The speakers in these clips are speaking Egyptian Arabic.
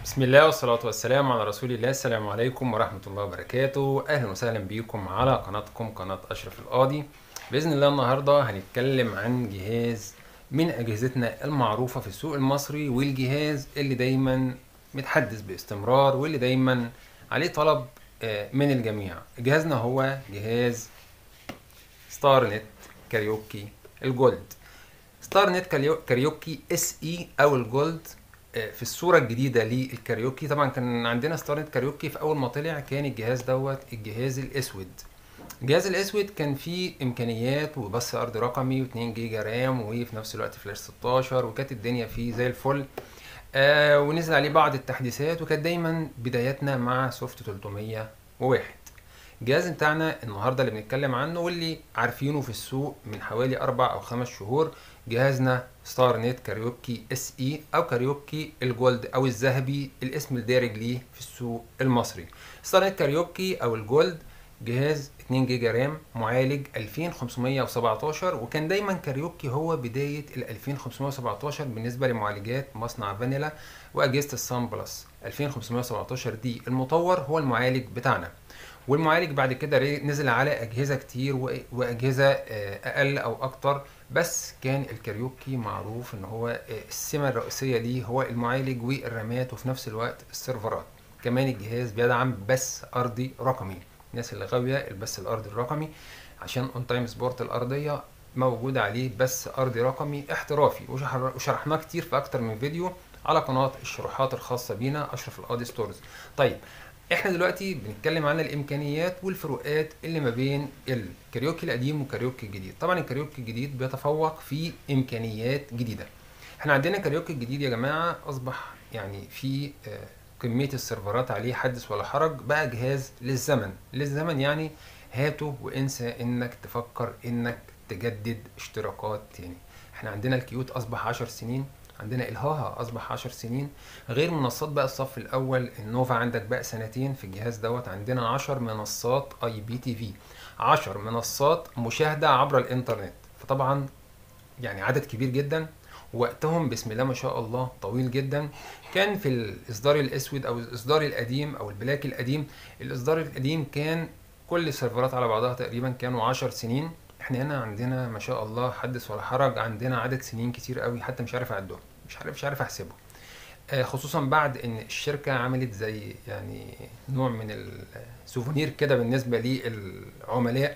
بسم الله والصلاة والسلام على رسول الله السلام عليكم ورحمة الله وبركاته أهلا وسهلا بيكم على قناتكم قناة أشرف القاضي بإذن الله النهاردة هنتكلم عن جهاز من أجهزتنا المعروفة في السوق المصري والجهاز اللي دايما متحدث باستمرار واللي دايما عليه طلب آه، من الجميع جهازنا هو جهاز ستار نت كاريوكي الجولد ستار نت كاريو- كاريوكي اس اي او الجولد آه، في الصوره الجديده للكاريوكي طبعا كان عندنا ستار نت كاريوكي في اول ما طلع كان الجهاز دوت الجهاز الاسود الجهاز الاسود كان فيه امكانيات وبث ارض رقمي و2 جيجا رام وفي نفس الوقت فلاش 16 وكانت الدنيا فيه زي الفل آه ونزل عليه بعض التحديثات وكانت دايما بداياتنا مع سوفت 301 الجهاز بتاعنا النهارده اللي بنتكلم عنه واللي عارفينه في السوق من حوالي اربع او خمس شهور جهازنا ستار نت كاريوكي اس اي او كاريوكي الجولد او الذهبي الاسم الدارج ليه في السوق المصري ستار نت كاريوكي او الجولد جهاز 2 جيجا رام معالج 2517 وكان دايما كاريوكي هو بدايه ال 2517 بالنسبه لمعالجات مصنع فانيلا واجهزه السان بلس 2517 دي المطور هو المعالج بتاعنا والمعالج بعد كده ري- نزل على اجهزه كتير و- واجهزه آه، اقل او اكتر بس كان الكاريوكي معروف ان هو آه، السمه الرئيسيه ليه هو المعالج والرامات وفي نفس الوقت السيرفرات كمان الجهاز بيدعم بث ارضي رقمي الناس اللي غاويه البث الارضي الرقمي عشان اون تايم سبورت الارضيه موجود عليه بث ارضي رقمي احترافي وشرح- وشرحناه كتير في اكتر من فيديو على قناه الشروحات الخاصه بينا اشرف القاضي ستورز طيب احنا دلوقتي بنتكلم عن الامكانيات والفروقات اللي ما بين الكاريوكي القديم والكاريوكي الجديد طبعا الكاريوكي الجديد بيتفوق في امكانيات جديده احنا عندنا كاريوكي الجديد يا جماعه اصبح يعني في آه، كميه السيرفرات عليه حدث ولا حرج بقى جهاز للزمن للزمن يعني هاته وانسى انك تفكر انك تجدد اشتراكات تاني احنا عندنا الكيوت اصبح 10 سنين عندنا الهاها اصبح 10 سنين غير منصات بقى الصف الاول النوفا عندك بقى سنتين في الجهاز دوت عندنا 10 منصات اي بي تي في 10 منصات مشاهده عبر الانترنت فطبعا يعني عدد كبير جدا وقتهم بسم الله ما شاء الله طويل جدا كان في الاصدار الاسود او الاصدار القديم او البلاك القديم الاصدار القديم كان كل السيرفرات على بعضها تقريبا كانوا 10 سنين احنا هنا عندنا ما شاء الله حدث ولا حرج عندنا عدد سنين كتير قوي حتى مش عارف اعدهم مش عارف مش عارف احسبه آه، خصوصا بعد ان الشركه عملت زي يعني نوع من السوفونير كده بالنسبه للعملاء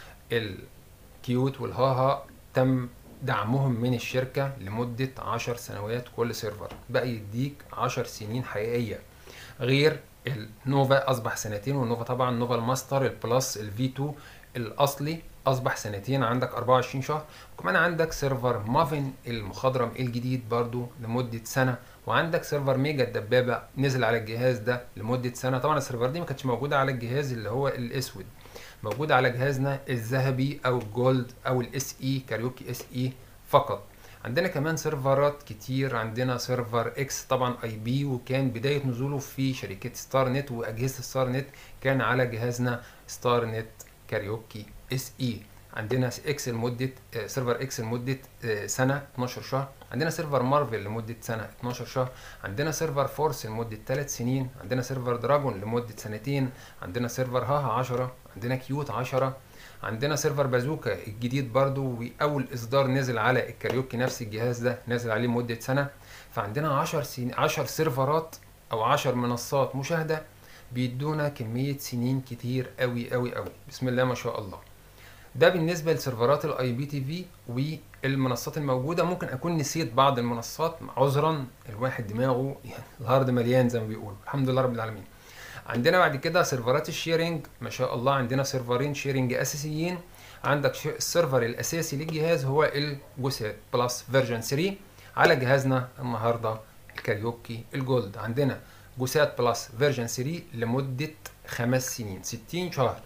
الكيوت والهاها تم دعمهم من الشركه لمده 10 سنوات كل سيرفر بقى يديك 10 سنين حقيقيه غير النوفا اصبح سنتين والنوفا طبعا نوفا الماستر البلس الفي 2 الاصلي اصبح سنتين عندك 24 شهر وكمان عندك سيرفر مافن المخضرم الجديد برضو لمده سنه وعندك سيرفر ميجا الدبابه نزل على الجهاز ده لمده سنه طبعا السيرفر دي ما كانتش موجوده على الجهاز اللي هو الاسود موجوده على جهازنا الذهبي او الجولد او الاس اي كاريوكي اس اي فقط عندنا كمان سيرفرات كتير عندنا سيرفر اكس طبعا اي بي وكان بدايه نزوله في شركه ستار نت واجهزه ستار نت كان على جهازنا ستار نت كاريوكي اس اي عندنا اكس لمده آه، سيرفر اكس لمده آه، سنه 12 شهر عندنا سيرفر مارفل لمده سنه 12 شهر عندنا سيرفر فورس لمده 3 سنين عندنا سيرفر دراجون لمده سنتين عندنا سيرفر هاها 10 عندنا كيوت 10 عندنا سيرفر بازوكا الجديد برضو واول اصدار نزل على الكاريوكي نفس الجهاز ده نازل عليه مده سنه فعندنا 10 سنين 10 سيرفرات او 10 منصات مشاهده بيدونا كميه سنين كتير قوي قوي قوي بسم الله ما شاء الله ده بالنسبه لسيرفرات الاي بي تي في والمنصات الموجوده ممكن اكون نسيت بعض المنصات عذرا الواحد دماغه يعني الهارد مليان زي ما بيقولوا الحمد لله رب العالمين عندنا بعد كده سيرفرات الشيرنج ما شاء الله عندنا سيرفرين شيرنج اساسيين عندك ش- السيرفر الاساسي للجهاز هو الجوسات بلس فيرجن 3 على جهازنا النهارده الكاريوكي الجولد عندنا جوسات بلس فيرجن 3 لمده خمس سنين 60 شهر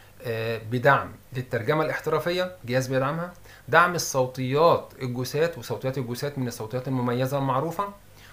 آه، بدعم للترجمه الاحترافيه جهاز بيدعمها دعم الصوتيات الجوسات وصوتيات الجوسات من الصوتيات المميزه المعروفه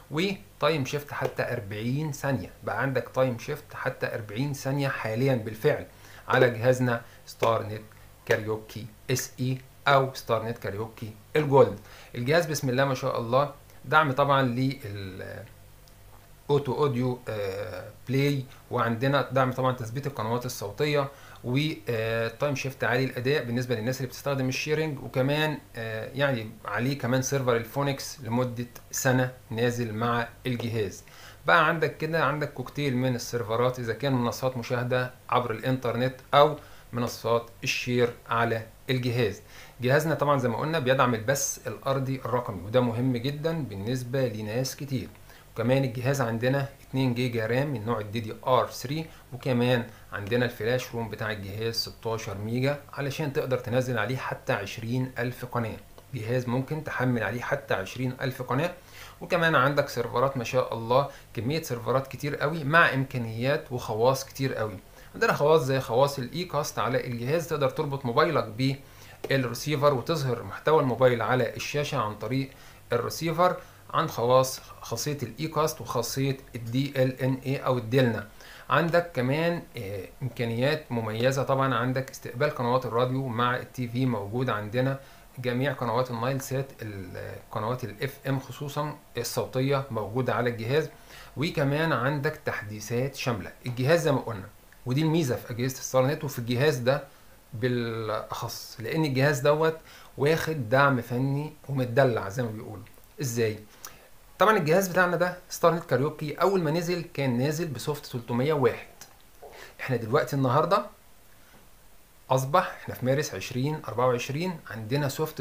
وتايم شيفت حتى 40 ثانيه بقى عندك تايم شيفت حتى 40 ثانيه حاليا بالفعل على جهازنا ستار نت كاريوكي اس اي او ستار نت كاريوكي الجولد الجهاز بسم الله ما شاء الله دعم طبعا لل اوتو اوديو آه، بلاي وعندنا دعم طبعا تثبيت القنوات الصوتيه وتايم شيفت عالي الاداء بالنسبه للناس اللي بتستخدم الشيرنج وكمان آه، يعني عليه كمان سيرفر الفونكس لمده سنه نازل مع الجهاز بقى عندك كده عندك كوكتيل من السيرفرات اذا كان منصات مشاهده عبر الانترنت او منصات الشير على الجهاز جهازنا طبعا زي ما قلنا بيدعم البث الارضي الرقمي وده مهم جدا بالنسبه لناس كتير وكمان الجهاز عندنا 2 جيجا رام من نوع الدي دي ار 3 وكمان عندنا الفلاش روم بتاع الجهاز 16 ميجا علشان تقدر تنزل عليه حتى 20 ألف قناة جهاز ممكن تحمل عليه حتى 20 ألف قناة وكمان عندك سيرفرات ما شاء الله كمية سيرفرات كتير قوي مع إمكانيات وخواص كتير قوي عندنا خواص زي خواص الاي كاست على الجهاز تقدر تربط موبايلك بالريسيفر وتظهر محتوى الموبايل على الشاشة عن طريق الريسيفر عن خواص خاصية الاي كاست وخاصية الدي ال ان اي او الدلنا عندك كمان آه، امكانيات مميزة طبعا عندك استقبال قنوات الراديو مع التي في موجود عندنا جميع قنوات النايل سات القنوات الاف ام خصوصا الصوتية موجودة على الجهاز وكمان عندك تحديثات شاملة الجهاز زي ما قلنا ودي الميزة في أجهزة ستار نت وفي الجهاز ده بالأخص لأن الجهاز دوت واخد دعم فني ومتدلع زي ما بيقولوا ازاي؟ طبعا الجهاز بتاعنا ده ستار نت كاريوكي اول ما نزل كان نازل بسوفت 301 احنا دلوقتي النهارده اصبح احنا في مارس 2024 عندنا سوفت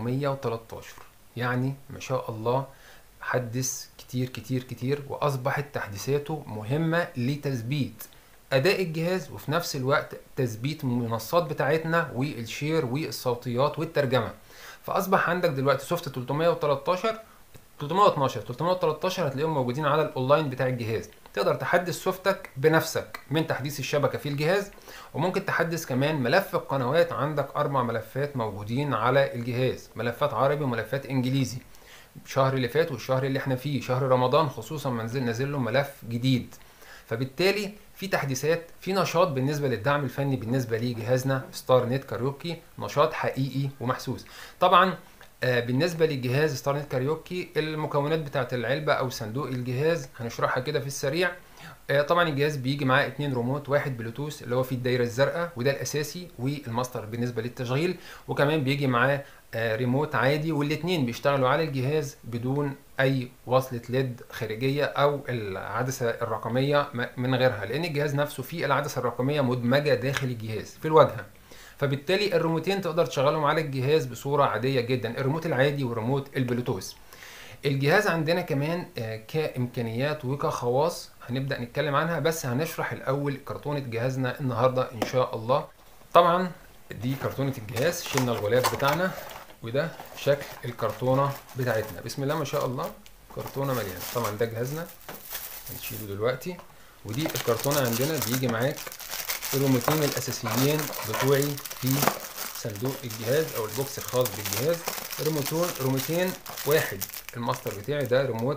313 يعني ما شاء الله حدث كتير كتير كتير واصبحت تحديثاته مهمه لتثبيت اداء الجهاز وفي نفس الوقت تثبيت المنصات بتاعتنا والشير والصوتيات والترجمه فاصبح عندك دلوقتي سوفت 313 312 313 هتلاقيهم موجودين على الاونلاين بتاع الجهاز تقدر تحدث سوفتك بنفسك من تحديث الشبكه في الجهاز وممكن تحدث كمان ملف القنوات عندك اربع ملفات موجودين على الجهاز ملفات عربي وملفات انجليزي الشهر اللي فات والشهر اللي احنا فيه شهر رمضان خصوصا منزل نازل له ملف جديد فبالتالي في تحديثات في نشاط بالنسبه للدعم الفني بالنسبه لجهازنا ستار نت كاريوكي نشاط حقيقي ومحسوس طبعا آه، بالنسبه للجهاز ستار نت كاريوكي المكونات بتاعه العلبه او صندوق الجهاز هنشرحها كده في السريع آه، طبعا الجهاز بيجي معاه اتنين ريموت واحد بلوتوث اللي هو فيه الدايره الزرقاء وده الاساسي والماستر بالنسبه للتشغيل وكمان بيجي معاه آه، ريموت عادي والاتنين بيشتغلوا على الجهاز بدون اي وصلة ليد خارجية او العدسة الرقمية م- من غيرها لان الجهاز نفسه فيه العدسة الرقمية مدمجة داخل الجهاز في الواجهة فبالتالي الريموتين تقدر تشغلهم على الجهاز بصورة عادية جدا الريموت العادي وريموت البلوتوث الجهاز عندنا كمان آه، كامكانيات وكخواص هنبدا نتكلم عنها بس هنشرح الاول كرتونه جهازنا النهارده ان شاء الله طبعا دي كرتونه الجهاز شلنا الغلاف بتاعنا وده شكل الكرتونه بتاعتنا بسم الله ما شاء الله كرتونه مليانه طبعا ده جهازنا هنشيله دلوقتي ودي الكرتونه عندنا بيجي معاك الريموتين الاساسيين بتوعي في صندوق الجهاز او البوكس الخاص بالجهاز ريموتون ريموتين واحد الماستر بتاعي ده ريموت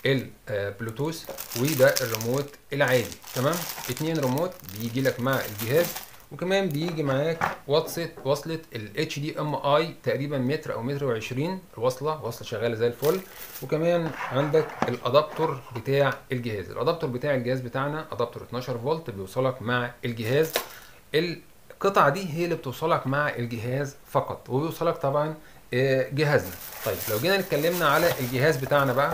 البلوتوث وده الريموت العادي تمام اتنين ريموت بيجي لك مع الجهاز وكمان بيجي معاك وصلة وصلة ال HDMI تقريبا متر او متر وعشرين الوصلة وصلة شغالة زي الفل وكمان عندك الادابتور بتاع الجهاز الادابتور بتاع الجهاز بتاعنا ادابتور 12 فولت بيوصلك مع الجهاز القطعة دي هي اللي بتوصلك مع الجهاز فقط وبيوصلك طبعا آه، جهازنا طيب لو جينا اتكلمنا على الجهاز بتاعنا بقى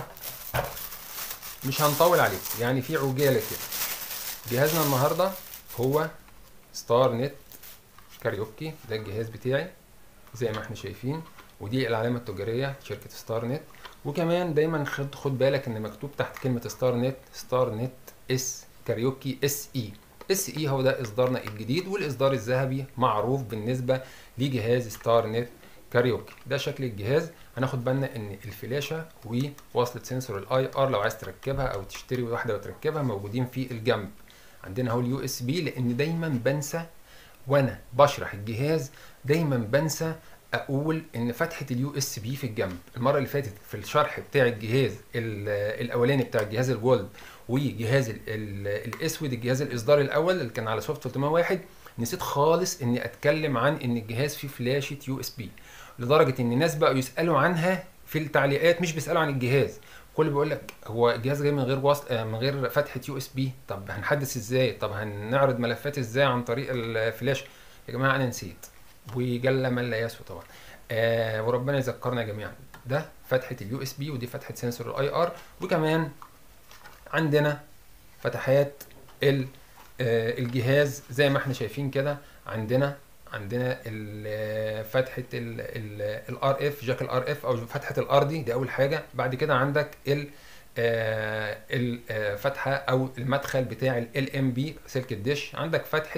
مش هنطول عليكم يعني في عجالة كده جهازنا النهاردة هو ستار نت كاريوكي ده الجهاز بتاعي زي ما احنا شايفين ودي العلامة التجارية شركة ستار نت وكمان دايما خد خد بالك ان مكتوب تحت كلمة ستار نت ستار نت اس كاريوكي اس اي اس اي هو ده اصدارنا الجديد والاصدار الذهبي معروف بالنسبة لجهاز ستار نت كاريوكي ده شكل الجهاز هناخد بالنا ان الفلاشة ووصلة سنسور الاي ار لو عايز تركبها او تشتري واحدة وتركبها موجودين في الجنب عندنا اهو اليو اس بي لان دايما بنسى وانا بشرح الجهاز دايما بنسى اقول ان فتحه اليو اس بي في الجنب المره اللي فاتت في الشرح بتاع الجهاز ال- الاولاني بتاع الجهاز الجولد وجهاز ال- ال- الاسود الجهاز الاصدار الاول اللي كان على سوفت 301 نسيت خالص اني اتكلم عن ان الجهاز فيه فلاشه يو اس بي لدرجه ان الناس بقوا يسالوا عنها في التعليقات مش بيسالوا عن الجهاز كل بيقول لك هو الجهاز جاي من غير وصل آه، من غير فتحه يو اس بي طب هنحدث ازاي طب هنعرض ملفات ازاي عن طريق الفلاش يا جماعه انا نسيت وجل من لا يسهو طبعا آه وربنا يذكرنا جميعا ده فتحه اليو اس بي ودي فتحه سنسور الاي ار وكمان عندنا فتحات ال- آه، الجهاز زي ما احنا شايفين كده عندنا عندنا ال- فتحه الار اف جاك الار اف او فتحه الار دي دي اول حاجه بعد كده عندك ال آه، الفتحه او المدخل بتاع ال ام بي سلك الدش عندك فتحه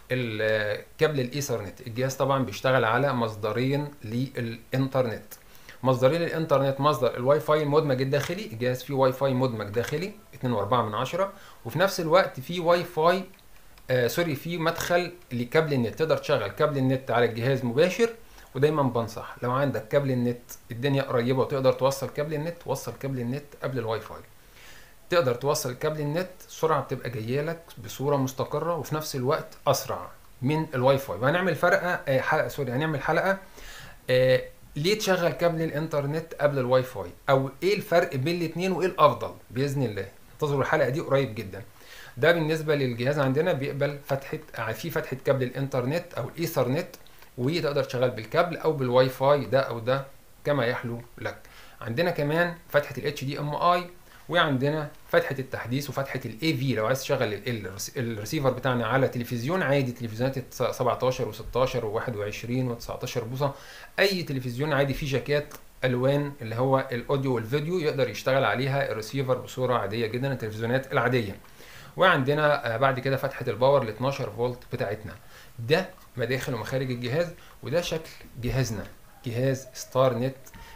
ال- كابل الايثرنت الجهاز طبعا بيشتغل على مصدرين للانترنت مصدرين الانترنت مصدر الواي فاي المدمج الداخلي الجهاز فيه واي فاي مدمج داخلي 2.4 من عشرة وفي نفس الوقت فيه واي فاي آه سوري فيه مدخل لكابل النت تقدر تشغل كابل النت على الجهاز مباشر ودايما بنصح لو عندك كابل النت الدنيا قريبه وتقدر توصل كابل النت وصل كابل النت قبل الواي فاي تقدر توصل كابل النت السرعه بتبقى جايه لك بصوره مستقره وفي نفس الوقت اسرع من الواي فاي وهنعمل فرقه آه حلقه سوري هنعمل حلقه آه ليه تشغل كابل الانترنت قبل الواي فاي او ايه الفرق بين الاثنين وايه الافضل باذن الله انتظروا الحلقه دي قريب جدا ده بالنسبه للجهاز عندنا بيقبل فتحه آه، في فتحه كابل الانترنت او الايثرنت وتقدر تشغل بالكابل او بالواي فاي ده او ده كما يحلو لك عندنا كمان فتحه الاتش دي ام اي وعندنا فتحه التحديث وفتحه الاي في لو عايز تشغل ال- ال- الريسيفر بتاعنا على تلفزيون عادي تلفزيونات 17 و16 و21 و19 بوصه اي تلفزيون عادي فيه جاكات الوان اللي هو الاوديو والفيديو يقدر يشتغل عليها الريسيفر بصوره عاديه جدا التلفزيونات العاديه وعندنا آه، بعد كده فتحه الباور ل 12 فولت بتاعتنا ده مداخل ومخارج الجهاز وده شكل جهازنا جهاز ستار نت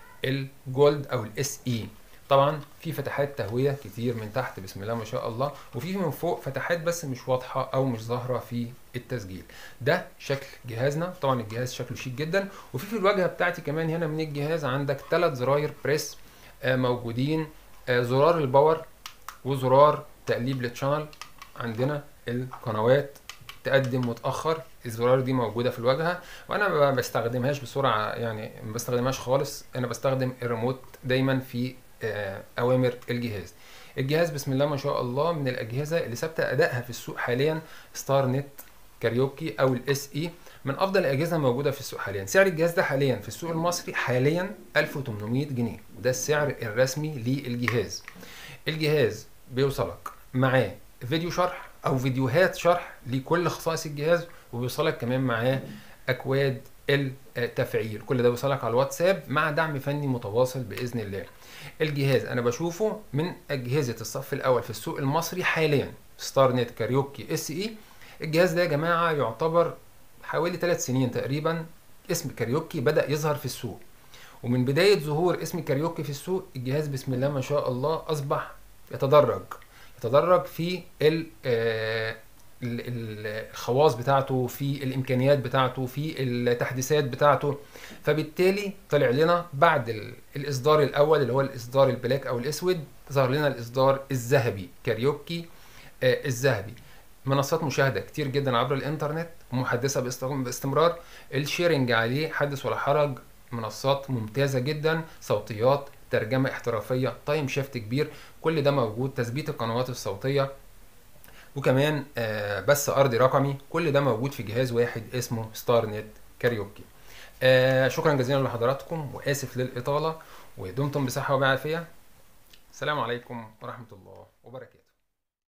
الجولد او الاس اي طبعا في فتحات تهويه كتير من تحت بسم الله ما شاء الله وفي من فوق فتحات بس مش واضحه او مش ظاهره في التسجيل ده شكل جهازنا طبعا الجهاز شكله شيك جدا وفي في الواجهه بتاعتي كمان هنا من الجهاز عندك ثلاث زراير بريس آه، موجودين آه، زرار الباور وزرار تقليب للشانل عندنا القنوات تقدم وتاخر الزرار دي موجوده في الواجهه وانا ما بستخدمهاش بسرعه يعني ما بستخدمهاش خالص انا بستخدم الريموت دايما في آه، اوامر الجهاز الجهاز بسم الله ما شاء الله من الاجهزه اللي ثابته ادائها في السوق حاليا ستار نت كاريوكي او الاس اي من افضل الاجهزه الموجوده في السوق حاليا سعر الجهاز ده حاليا في السوق المصري حاليا 1800 جنيه وده السعر الرسمي للجهاز الجهاز بيوصلك معاه فيديو شرح او فيديوهات شرح لكل خصائص الجهاز وبيوصلك كمان معاه اكواد التفعيل كل ده بيوصلك على الواتساب مع دعم فني متواصل باذن الله الجهاز انا بشوفه من اجهزه الصف الاول في السوق المصري حاليا ستار نت كاريوكي اس اي الجهاز ده يا جماعه يعتبر حوالي ثلاث سنين تقريبا اسم كاريوكي بدا يظهر في السوق ومن بدايه ظهور اسم كاريوكي في السوق الجهاز بسم الله ما شاء الله اصبح يتدرج يتدرج في ال آه، ال- ال- الخواص بتاعته في الامكانيات بتاعته في التحديثات بتاعته فبالتالي طلع لنا بعد ال- الاصدار الاول اللي هو الاصدار البلاك او الاسود ظهر لنا الاصدار الذهبي كاريوكي آه، الذهبي منصات مشاهده كتير جدا عبر الانترنت ومحدثه باست- باستمرار الشيرنج عليه حدث ولا حرج منصات ممتازه جدا صوتيات ترجمه احترافيه تايم شيفت كبير كل ده موجود تثبيت القنوات الصوتيه وكمان آه، بث ارضي رقمي كل ده موجود في جهاز واحد اسمه ستار نت كاريوكي آه، شكرا جزيلا لحضراتكم واسف للاطاله ودمتم بصحه وبعافيه السلام عليكم ورحمه الله وبركاته